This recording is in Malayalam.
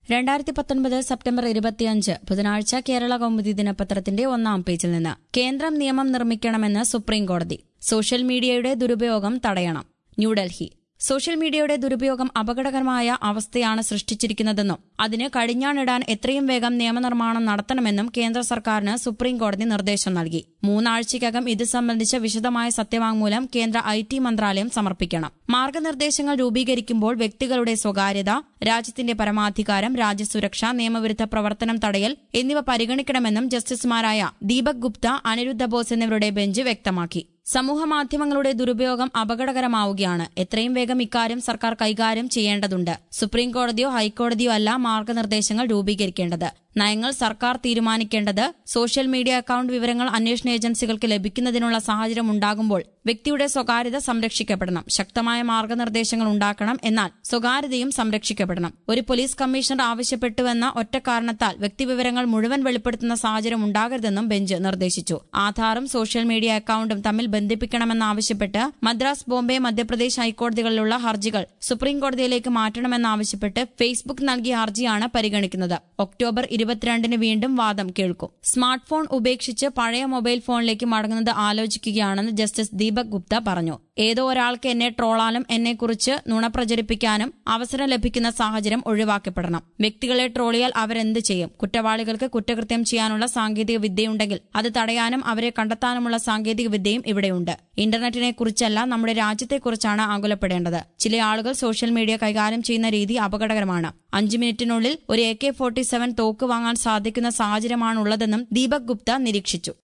രണ്ടായിരത്തി പത്തൊൻപത് സെപ്റ്റംബർ ഇരുപത്തിയഞ്ച് ബുധനാഴ്ച കേരള കൗമുദി ദിനപത്രത്തിന്റെ ഒന്നാം പേജിൽ നിന്ന് കേന്ദ്രം നിയമം നിർമ്മിക്കണമെന്ന് സുപ്രീം കോടതി സോഷ്യൽ മീഡിയയുടെ ദുരുപയോഗം തടയണം ന്യൂഡൽഹി സോഷ്യൽ മീഡിയയുടെ ദുരുപയോഗം അപകടകരമായ അവസ്ഥയാണ് സൃഷ്ടിച്ചിരിക്കുന്നതെന്നും അതിന് കടിഞ്ഞാണിടാൻ എത്രയും വേഗം നിയമനിർമ്മാണം നടത്തണമെന്നും കേന്ദ്ര സർക്കാരിന് സുപ്രീം കോടതി നിർദ്ദേശം നൽകി മൂന്നാഴ്ചയ്ക്കകം ഇത് സംബന്ധിച്ച വിശദമായ സത്യവാങ്മൂലം കേന്ദ്ര ഐ ടി മന്ത്രാലയം സമർപ്പിക്കണം മാർഗനിർദ്ദേശങ്ങൾ രൂപീകരിക്കുമ്പോൾ വ്യക്തികളുടെ സ്വകാര്യത രാജ്യത്തിന്റെ പരമാധികാരം രാജ്യസുരക്ഷ നിയമവിരുദ്ധ പ്രവർത്തനം തടയൽ എന്നിവ പരിഗണിക്കണമെന്നും ജസ്റ്റിസുമാരായ ദീപക് ഗുപ്ത അനിരുദ്ധ ബോസ് എന്നിവരുടെ ബെഞ്ച് വ്യക്തമാക്കി സമൂഹമാധ്യമങ്ങളുടെ ദുരുപയോഗം അപകടകരമാവുകയാണ് എത്രയും വേഗം ഇക്കാര്യം സർക്കാർ കൈകാര്യം ചെയ്യേണ്ടതുണ്ട് സുപ്രീം കോടതിയോ ഹൈക്കോടതിയോ അല്ല മാർഗനിർദ്ദേശങ്ങൾ രൂപീകരിക്കേണ്ടത് നയങ്ങൾ സർക്കാർ തീരുമാനിക്കേണ്ടത് സോഷ്യൽ മീഡിയ അക്കൌണ്ട് വിവരങ്ങൾ അന്വേഷണ ഏജൻസികൾക്ക് ലഭിക്കുന്നതിനുള്ള സാഹചര്യം ഉണ്ടാകുമ്പോൾ വ്യക്തിയുടെ സ്വകാര്യത സംരക്ഷിക്കപ്പെടണം ശക്തമായ മാർഗനിർദ്ദേശങ്ങൾ ഉണ്ടാക്കണം എന്നാൽ സ്വകാര്യതയും സംരക്ഷിക്കപ്പെടണം ഒരു പോലീസ് കമ്മീഷണർ ആവശ്യപ്പെട്ടുവെന്ന ഒറ്റ കാരണത്താൽ വ്യക്തിവിവരങ്ങൾ മുഴുവൻ വെളിപ്പെടുത്തുന്ന സാഹചര്യം ഉണ്ടാകരുതെന്നും ബെഞ്ച് നിർദ്ദേശിച്ചു ആധാറും സോഷ്യൽ മീഡിയ അക്കൌണ്ടും തമ്മിൽ ബന്ധിപ്പിക്കണമെന്നാവശ്യപ്പെട്ട് മദ്രാസ് ബോംബെ മധ്യപ്രദേശ് ഹൈക്കോടതികളിലുള്ള ഹർജികൾ സുപ്രീം കോടതിയിലേക്ക് മാറ്റണമെന്നാവശ്യപ്പെട്ട് ഫേസ്ബുക്ക് നൽകിയ ഹർജിയാണ് പരിഗണിക്കുന്നത് ഒക്ടോബർ ഇരുപത്തിരണ്ടിന് വീണ്ടും വാദം കേൾക്കും സ്മാർട്ട് ഫോൺ ഉപേക്ഷിച്ച് പഴയ മൊബൈൽ ഫോണിലേക്ക് മടങ്ങുന്നത് ആലോചിക്കുകയാണെന്ന് ജസ്റ്റിസ് ദീപക് ഗുപ്ത പറഞ്ഞു ഏതോ ഒരാൾക്ക് എന്നെ ട്രോളാനും എന്നെക്കുറിച്ച് നുണ പ്രചരിപ്പിക്കാനും അവസരം ലഭിക്കുന്ന സാഹചര്യം ഒഴിവാക്കപ്പെടണം വ്യക്തികളെ ട്രോളിയാൽ അവരെന്ത് ചെയ്യും കുറ്റവാളികൾക്ക് കുറ്റകൃത്യം ചെയ്യാനുള്ള സാങ്കേതിക വിദ്യയുണ്ടെങ്കിൽ അത് തടയാനും അവരെ കണ്ടെത്താനുമുള്ള സാങ്കേതിക വിദ്യയും ഇവിടെയുണ്ട് ഇന്റർനെറ്റിനെ കുറിച്ചല്ല നമ്മുടെ രാജ്യത്തെക്കുറിച്ചാണ് ആകുലപ്പെടേണ്ടത് ചില ആളുകൾ സോഷ്യൽ മീഡിയ കൈകാര്യം ചെയ്യുന്ന രീതി അപകടകരമാണ് അഞ്ചു മിനിറ്റിനുള്ളിൽ ഒരു എ കെ ഫോർട്ടി സെവൻ തോക്ക് വാങ്ങാൻ സാധിക്കുന്ന സാഹചര്യമാണുള്ളതെന്നും ദീപക് ഗുപ്ത നിരീക്ഷിച്ചു